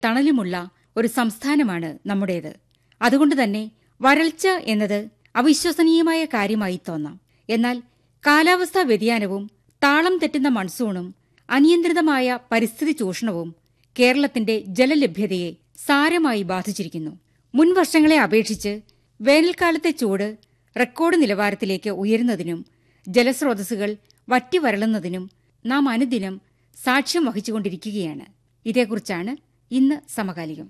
തണലുമുള്ള ഒരു സംസ്ഥാനമാണ് നമ്മുടേത് അതുകൊണ്ട് തന്നെ വരൾച്ച എന്നത് അവിശ്വസനീയമായ കാര്യമായി തോന്നാം എന്നാൽ കാലാവസ്ഥാ വ്യതിയാനവും താളം തെറ്റുന്ന മൺസൂണും അനിയന്ത്രിതമായ പരിസ്ഥിതി ചൂഷണവും കേരളത്തിന്റെ ജലലഭ്യതയെ സാരമായി ബാധിച്ചിരിക്കുന്നു മുൻ വർഷങ്ങളെ അപേക്ഷിച്ച് വേനൽക്കാലത്തെ ചൂട് റെക്കോർഡ് നിലവാരത്തിലേക്ക് ഉയരുന്നതിനും ജലസ്രോതസ്സുകൾ വറ്റിവരളുന്നതിനും നാം അനുദിനം സാക്ഷ്യം വഹിച്ചുകൊണ്ടിരിക്കുകയാണ് ഇതേക്കുറിച്ചാണ് ഇന്ന് സമകാലികം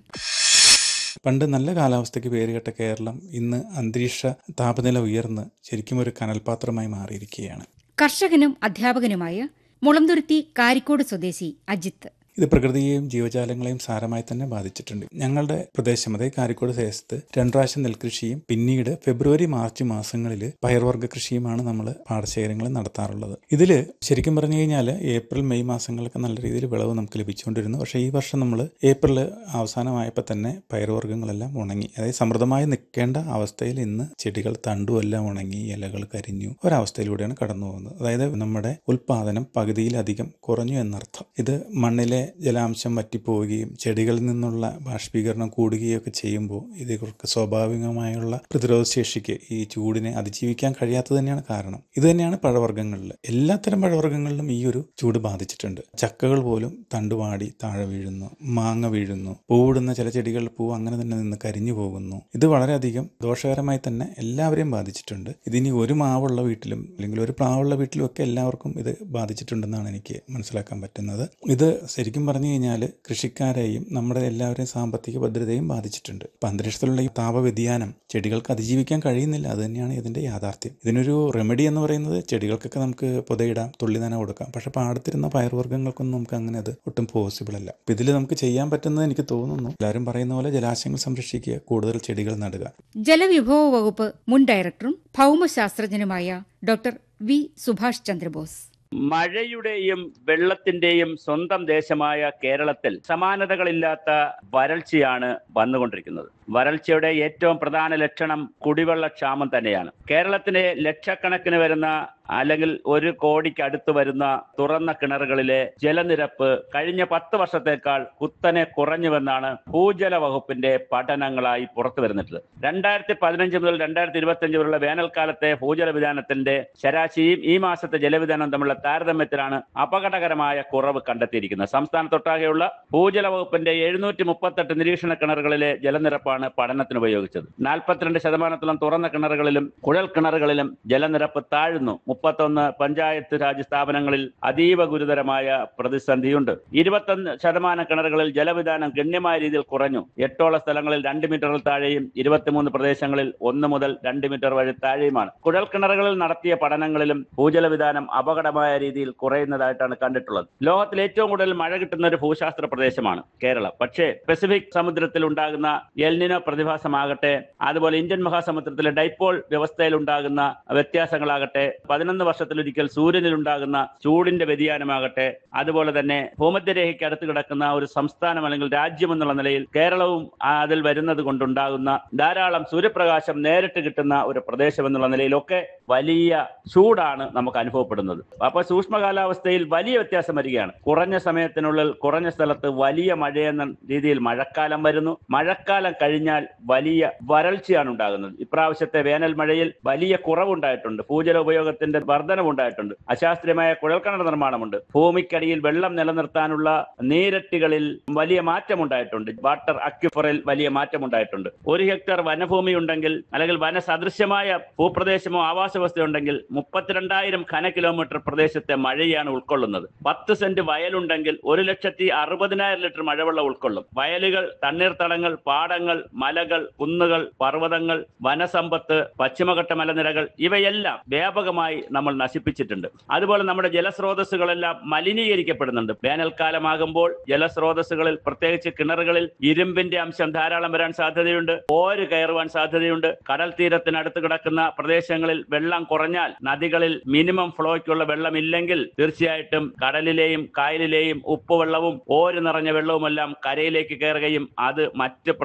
പണ്ട് നല്ല കാലാവസ്ഥയ്ക്ക് പേരുകെട്ട കേരളം ഇന്ന് അന്തരീക്ഷ താപനില ഉയർന്ന് ശരിക്കും ഒരു കനൽപാത്രമായി മാറിയിരിക്കുകയാണ് കർഷകനും അധ്യാപകനുമായ മുളന്തുരുത്തി കാരിക്കോട് സ്വദേശി അജിത്ത് ഇത് പ്രകൃതിയെയും ജീവജാലങ്ങളെയും സാരമായി തന്നെ ബാധിച്ചിട്ടുണ്ട് ഞങ്ങളുടെ പ്രദേശം അതായത് കാരിക്കോട് ദേശത്ത് രണ്ട് പ്രാവശ്യം നെൽകൃഷിയും പിന്നീട് ഫെബ്രുവരി മാർച്ച് മാസങ്ങളിൽ പയർവർഗ്ഗ കൃഷിയുമാണ് നമ്മൾ പാടശേഖരങ്ങളിൽ നടത്താറുള്ളത് ഇതിൽ ശരിക്കും പറഞ്ഞു കഴിഞ്ഞാൽ ഏപ്രിൽ മെയ് മാസങ്ങളൊക്കെ നല്ല രീതിയിൽ വിളവ് നമുക്ക് ലഭിച്ചുകൊണ്ടിരുന്നു പക്ഷേ ഈ വർഷം നമ്മൾ ഏപ്രിൽ അവസാനമായപ്പോൾ തന്നെ പയർവർഗ്ഗങ്ങളെല്ലാം ഉണങ്ങി അതായത് സമൃദ്ധമായി നിൽക്കേണ്ട അവസ്ഥയിൽ ഇന്ന് ചെടികൾ തണ്ടുമെല്ലാം ഉണങ്ങി ഇലകൾ കരിഞ്ഞു ഒരവസ്ഥയിലൂടെയാണ് കടന്നു പോകുന്നത് അതായത് നമ്മുടെ ഉൽപാദനം പകുതിയിലധികം കുറഞ്ഞു എന്നർത്ഥം ഇത് മണ്ണിലെ ജലാംശം വറ്റിപ്പോവുകയും ചെടികളിൽ നിന്നുള്ള ബാഷ്പീകരണം കൂടുകയൊക്കെ ചെയ്യുമ്പോൾ ഇതേക്കുറിച്ച് സ്വാഭാവികമായുള്ള പ്രതിരോധ ശേഷിക്ക് ഈ ചൂടിനെ അതിജീവിക്കാൻ കഴിയാത്തത് തന്നെയാണ് കാരണം ഇത് തന്നെയാണ് പഴവർഗ്ഗങ്ങളിൽ എല്ലാത്തരം പഴവർഗ്ഗങ്ങളിലും ഈ ഒരു ചൂട് ബാധിച്ചിട്ടുണ്ട് ചക്കകൾ പോലും തണ്ടുവാടി താഴെ വീഴുന്നു മാങ്ങ വീഴുന്നു പൂവിടുന്ന ചില ചെടികളിൽ പൂവ് അങ്ങനെ തന്നെ നിന്ന് കരിഞ്ഞു പോകുന്നു ഇത് വളരെയധികം ദോഷകരമായി തന്നെ എല്ലാവരെയും ബാധിച്ചിട്ടുണ്ട് ഇതിനി ഒരു മാവുള്ള വീട്ടിലും അല്ലെങ്കിൽ ഒരു പ്ലാവുള്ള വീട്ടിലും ഒക്കെ എല്ലാവർക്കും ഇത് ബാധിച്ചിട്ടുണ്ടെന്നാണ് എനിക്ക് മനസ്സിലാക്കാൻ പറ്റുന്നത് ഇത് ശരിക്കും പറഞ്ഞു കഴിഞ്ഞാൽ കൃഷിക്കാരെയും നമ്മുടെ എല്ലാവരെയും സാമ്പത്തിക ഭദ്രതയും ബാധിച്ചിട്ടുണ്ട് ഇപ്പം അന്തരീക്ഷത്തിലുള്ള ഈ താപവ്യതിയാനം ചെടികൾക്ക് അതിജീവിക്കാൻ കഴിയുന്നില്ല അത് തന്നെയാണ് ഇതിന്റെ യാഥാർത്ഥ്യം ഇതിനൊരു റെമഡി എന്ന് പറയുന്നത് ചെടികൾക്കൊക്കെ നമുക്ക് പുതയിടാം തുള്ളി നന കൊടുക്കാം പക്ഷെ പാടത്തിരുന്ന പയർവർഗ്ഗങ്ങൾക്കൊന്നും നമുക്ക് അങ്ങനെ അത് ഒട്ടും പോസിബിൾ അല്ല അപ്പം ഇതിൽ നമുക്ക് ചെയ്യാൻ പറ്റുന്നത് എനിക്ക് തോന്നുന്നു എല്ലാവരും പറയുന്ന പോലെ ജലാശയങ്ങൾ സംരക്ഷിക്കുക കൂടുതൽ ചെടികൾ നടുക ജലവിഭവ വകുപ്പ് മുൻ ഡയറക്ടറും ഭൗമശാസ്ത്രജ്ഞനുമായ ഡോക്ടർ വി സുഭാഷ് ചന്ദ്രബോസ് മഴയുടെയും വെള്ളത്തിന്റെയും സ്വന്തം ദേശമായ കേരളത്തിൽ സമാനതകളില്ലാത്ത വരൾച്ചയാണ് വന്നുകൊണ്ടിരിക്കുന്നത് വരൾച്ചയുടെ ഏറ്റവും പ്രധാന ലക്ഷണം കുടിവെള്ള ക്ഷാമം തന്നെയാണ് കേരളത്തിലെ ലക്ഷക്കണക്കിന് വരുന്ന അല്ലെങ്കിൽ ഒരു കോടിക്ക് അടുത്ത് വരുന്ന തുറന്ന കിണറുകളിലെ ജലനിരപ്പ് കഴിഞ്ഞ പത്ത് വർഷത്തേക്കാൾ കുത്തനെ കുറഞ്ഞുവെന്നാണ് ഭൂജല വകുപ്പിന്റെ പഠനങ്ങളായി പുറത്തു വരുന്നിട്ടുള്ളത് രണ്ടായിരത്തി പതിനഞ്ച് മുതൽ രണ്ടായിരത്തി ഇരുപത്തി അഞ്ച് വരെയുള്ള വേനൽക്കാലത്തെ ഭൂജല വിധാനത്തിന്റെ ശരാശരിയും ഈ മാസത്തെ ജലവിധാനം തമ്മിലുള്ള താരതമ്യത്തിലാണ് അപകടകരമായ കുറവ് കണ്ടെത്തിയിരിക്കുന്നത് സംസ്ഥാനത്തൊട്ടാകെയുള്ള ഭൂജല വകുപ്പിന്റെ എഴുന്നൂറ്റി മുപ്പത്തെട്ട് നിരീക്ഷണ കിണറുകളിലെ ജലനിരപ്പാണ് പഠനത്തിന് ഉപയോഗിച്ചത് നാൽപ്പത്തിരണ്ട് ശതമാനത്തോളം തുറന്ന കിണറുകളിലും കുഴൽ കിണറുകളിലും ജലനിരപ്പ് താഴുന്നു മുപ്പത്തൊന്ന് പഞ്ചായത്ത് രാജ് സ്ഥാപനങ്ങളിൽ അതീവ ഗുരുതരമായ പ്രതിസന്ധിയുണ്ട് ഇരുപത്തൊന്ന് ശതമാനം കിണറുകളിൽ ജലവിധാനം ഗണ്യമായ രീതിയിൽ കുറഞ്ഞു എട്ടോളം സ്ഥലങ്ങളിൽ രണ്ട് മീറ്ററിൽ താഴെയും ഇരുപത്തിമൂന്ന് പ്രദേശങ്ങളിൽ ഒന്ന് മുതൽ രണ്ട് മീറ്റർ വഴി താഴെയുമാണ് കുഴൽ കിണറുകളിൽ നടത്തിയ പഠനങ്ങളിലും ഭൂജല വിധാനം അപകടമായ രീതിയിൽ കുറയുന്നതായിട്ടാണ് കണ്ടിട്ടുള്ളത് ലോകത്തിൽ ഏറ്റവും കൂടുതൽ മഴ കിട്ടുന്ന ഒരു ഭൂശാസ്ത്ര പ്രദേശമാണ് കേരളം പക്ഷേ പസഫിക് സമുദ്രത്തിൽ ഉണ്ടാകുന്ന എൽനിനോ പ്രതിഭാസമാകട്ടെ അതുപോലെ ഇന്ത്യൻ മഹാസമുദ്രത്തിലെ ഡൈപോൾ വ്യവസ്ഥയിൽ ഉണ്ടാകുന്ന വ്യത്യാസങ്ങളാകട്ടെ പതിനൊന്ന് വർഷത്തിലൊരിക്കൽ സൂര്യനിൽ ഉണ്ടാകുന്ന ചൂടിന്റെ വ്യതിയാനമാകട്ടെ അതുപോലെ തന്നെ ഭൂമധ്യരേഖയ്ക്ക് അടുത്ത് കിടക്കുന്ന ഒരു സംസ്ഥാനം അല്ലെങ്കിൽ രാജ്യം എന്നുള്ള നിലയിൽ കേരളവും അതിൽ വരുന്നത് കൊണ്ടുണ്ടാകുന്ന ധാരാളം സൂര്യപ്രകാശം നേരിട്ട് കിട്ടുന്ന ഒരു പ്രദേശം എന്നുള്ള നിലയിലൊക്കെ വലിയ ചൂടാണ് നമുക്ക് അനുഭവപ്പെടുന്നത് അപ്പൊ സൂക്ഷ്മ കാലാവസ്ഥയിൽ വലിയ വ്യത്യാസം വരികയാണ് കുറഞ്ഞ സമയത്തിനുള്ളിൽ കുറഞ്ഞ സ്ഥലത്ത് വലിയ മഴയെന്ന രീതിയിൽ മഴക്കാലം വരുന്നു മഴക്കാലം കഴിഞ്ഞാൽ വലിയ വരൾച്ചയാണ് ഉണ്ടാകുന്നത് ഇപ്രാവശ്യത്തെ വേനൽ മഴയിൽ വലിയ കുറവുണ്ടായിട്ടുണ്ട് ഭൂജല ഉപയോഗത്തിന്റെ വർധനവുണ്ടായിട്ടുണ്ട് അശാസ്ത്രീയമായ കുഴൽക്കിണർ നിർമ്മാണമുണ്ട് ഭൂമിക്കടിയിൽ വെള്ളം നിലനിർത്താനുള്ള നീരട്ടികളിൽ വലിയ മാറ്റമുണ്ടായിട്ടുണ്ട് വാട്ടർ അക്വിഫറിൽ വലിയ മാറ്റമുണ്ടായിട്ടുണ്ട് ഒരു ഹെക്ടർ വനഭൂമി ഉണ്ടെങ്കിൽ അല്ലെങ്കിൽ വനസദൃശ്യമായ ഭൂപ്രദേശമോ ആവാസ വ്യവസ്ഥ ഉണ്ടെങ്കിൽ മുപ്പത്തിരണ്ടായിരം ഘന കിലോമീറ്റർ പ്രദേശത്തെ മഴയാണ് ഉൾക്കൊള്ളുന്നത് പത്ത് സെന്റ് വയലുണ്ടെങ്കിൽ ഒരു ലക്ഷത്തി അറുപതിനായിരം ലിറ്റർ മഴവെള്ളം ഉൾക്കൊള്ളും വയലുകൾ തണ്ണീർത്തടങ്ങൾ പാടങ്ങൾ മലകൾ കുന്നുകൾ പർവ്വതങ്ങൾ വനസമ്പത്ത് പശ്ചിമഘട്ട മലനിരകൾ ഇവയെല്ലാം വ്യാപകമായി നമ്മൾ നശിപ്പിച്ചിട്ടുണ്ട് അതുപോലെ നമ്മുടെ ജലസ്രോതസ്സുകളെല്ലാം മലിനീകരിക്കപ്പെടുന്നുണ്ട് വേനൽക്കാലമാകുമ്പോൾ ജലസ്രോതസ്സുകളിൽ പ്രത്യേകിച്ച് കിണറുകളിൽ ഇരുമ്പിന്റെ അംശം ധാരാളം വരാൻ സാധ്യതയുണ്ട് ഓര് കയറുവാൻ സാധ്യതയുണ്ട് കടൽ തീരത്തിനടുത്ത് കിടക്കുന്ന പ്രദേശങ്ങളിൽ വെള്ളം കുറഞ്ഞാൽ നദികളിൽ മിനിമം ഫ്ലോയ്ക്കുള്ള വെള്ളമില്ലെങ്കിൽ തീർച്ചയായിട്ടും കടലിലെയും കായലിലെയും ഉപ്പുവെള്ളവും ഓര് നിറഞ്ഞ വെള്ളവുമെല്ലാം കരയിലേക്ക് കയറുകയും അത് മറ്റ് പ്രതിസന്ധികൾ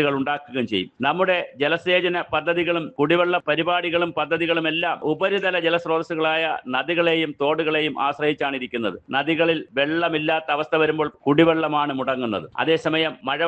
ബുദ്ധിമുട്ടുകൾ ഉണ്ടാക്കുകയും ചെയ്യും നമ്മുടെ ജലസേചന പദ്ധതികളും കുടിവെള്ള പരിപാടികളും പദ്ധതികളും എല്ലാം ഉപരിതല ജലസ്രോതസ്സുകളായ നദികളെയും തോടുകളെയും ആശ്രയിച്ചാണ് ഇരിക്കുന്നത് നദികളിൽ വെള്ളമില്ലാത്ത അവസ്ഥ വരുമ്പോൾ കുടിവെള്ളമാണ് മുടങ്ങുന്നത് അതേസമയം മഴ